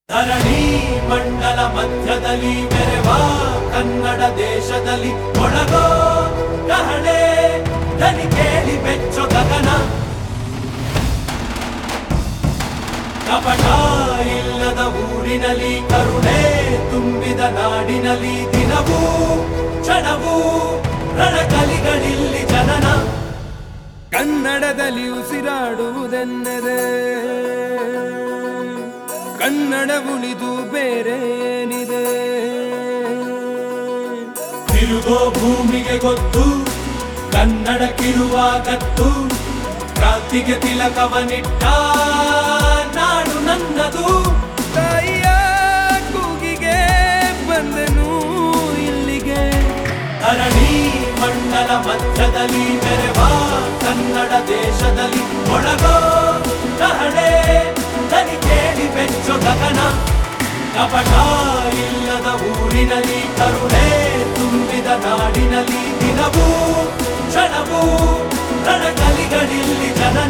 ಧರಣಿ ಮಂಡಲ ಮಧ್ಯದಲ್ಲಿ ಮೆರೆವ ಕನ್ನಡ ದೇಶದಲ್ಲಿ ಒಳಗೋ ಕಹಳೆ ದನಿ ಕೇಳಿ ಬೆಚ್ಚೋ ಗಗನ ಕಪಟ ಇಲ್ಲದ ಊರಿನಲ್ಲಿ ಕರುಣೆ ತುಂಬಿದ ನಾಡಿನಲ್ಲಿ ದಿನವೂ ಕ್ಷಣವೂ ರಣಕಲಿಗಳಿಲ್ಲಿ ಜನನ ಕನ್ನಡದಲ್ಲಿ ಉಸಿರಾಡುವುದೆನ್ನದೆ ಕನ್ನಡ ಉಳಿದು ಬೇರೇನಿದೆ ತಿರುಗೋ ಭೂಮಿಗೆ ಗೊತ್ತು ಕನ್ನಡಕ್ಕಿರುವ ಗತ್ತು ಕ್ರಾಂತಿಗೆ ತಿಲಕವನಿಟ್ಟ ನಾಡು ನನ್ನದು ತಾಯಿಯ ಕೂಗಿಗೆ ಬಂದನು ಇಲ್ಲಿಗೆ ಧರಣಿ ಮಂಡಲ ಮಧ್ಯದಲ್ಲಿ ಮೆರೆವ ಕನ್ನಡ ದೇಶದಲ್ಲಿ ಒಳಗೋ ಕಹಳೆ ದನಿ ಕೇಳಿ ಬೆಚ್ಚೋ ಗಗನ ಕಪಟ ಇಲ್ಲದ ಊರಿನಲ್ಲಿ ಕರುಣೆ ತುಂಬಿದ ನಾಡಿನಲ್ಲಿ ದಿನವೂ ಕ್ಷಣವೂ ರಣಕಲಿಗಳಿಲ್ಲಿ ಜನನ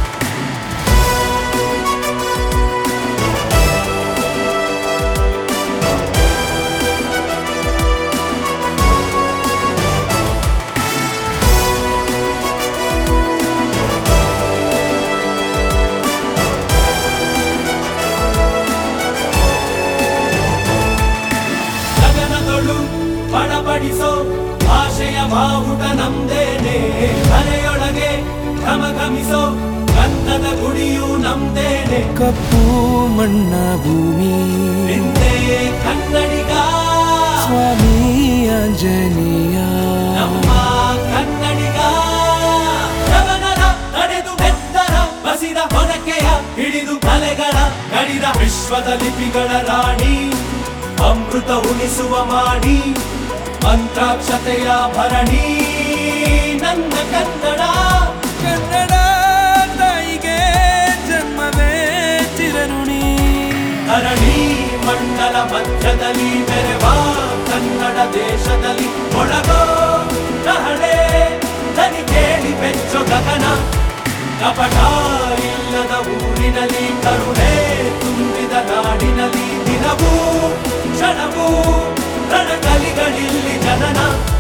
ಗಗನದೊಳು ಬಡಬಡಿಸೋ ಭಾಷೆಯ ಬಾವುಟ ನಮ್ದೇನೆ ಮನೆಯೊಳಗೆ ಘಮಘಮಿಸೋ ಗಂಧದ ಗುಡಿಯು ನಮ್ದೇನೆ ಕಪ್ಪು ಮಣ್ಣ ಭೂಮಿ ನಿಂದೆ ಕನ್ನಡಿಗ ಸ್ವಾಮಿ ಆಂಜನೇಯ ನಮ್ಮ ಕನ್ನಡಿಗ ಯವನರ ನಡೆದು ಬೆತ್ತರ ಬಸಿದ ಹೊನಕೆಯ ಹಿಡಿದು ಕಲೆಗಳ ಗಡಿದ ವಿಶ್ವದ ಲಿಪಿಗಳ ರಾಣಿ ಅಮೃತ ಉಣಿಸುವ ಮಾಡಿ ಮಂತ್ರಾಕ್ಷತೆಯ ಭರಣಿ ನನ್ನ ಕನ್ನಡ ಕನ್ನಡ ತಾಯಿಗೆ ಜನ್ಮವೇ ಚಿರಋಣಿ ಧರಣಿ ಮಂಡಲ ಮಧ್ಯದಲ್ಲಿ ಮೆರೆವ ಕನ್ನಡ ದೇಶದಲ್ಲಿ ಒಳಗೋ ಕಹಳೆ ದನಿ ಕೇಳಿ ಬೆಚ್ಚೋ ಗಗನ ಕಪಟ ಇಲ್ಲದ ಊರಿನಲ್ಲಿ ಕರುಣೆ ತುಂಬಿದ ನಾಡಿನಲ್ಲಿ ದಿನವೂ ಕ್ಷಣವೂ ರಣಕಲಿಗಳಿಲ್ಲಿ ಜನನ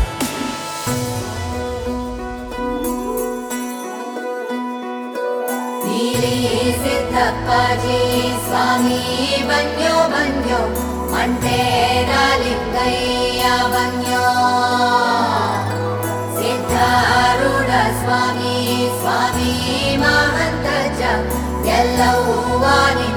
ನೀಲಿ ಸಿದ್ದಪ್ಪಾಜಿ ಸ್ವಾಮಿ ಬನ್ಯೋ ಬನ್ಯೋ ಮಂಟೇರ ಲಿಂಗಯ್ಯ ಬನ್ಯೋ ಸಿದ್ಧಾರೂಢ ಸ್ವಾಮಿ ಸ್ವಾಮಿ ಮಹಂತಜ್ಜ ಎಲ್ಲವೂ ವಾಣಿ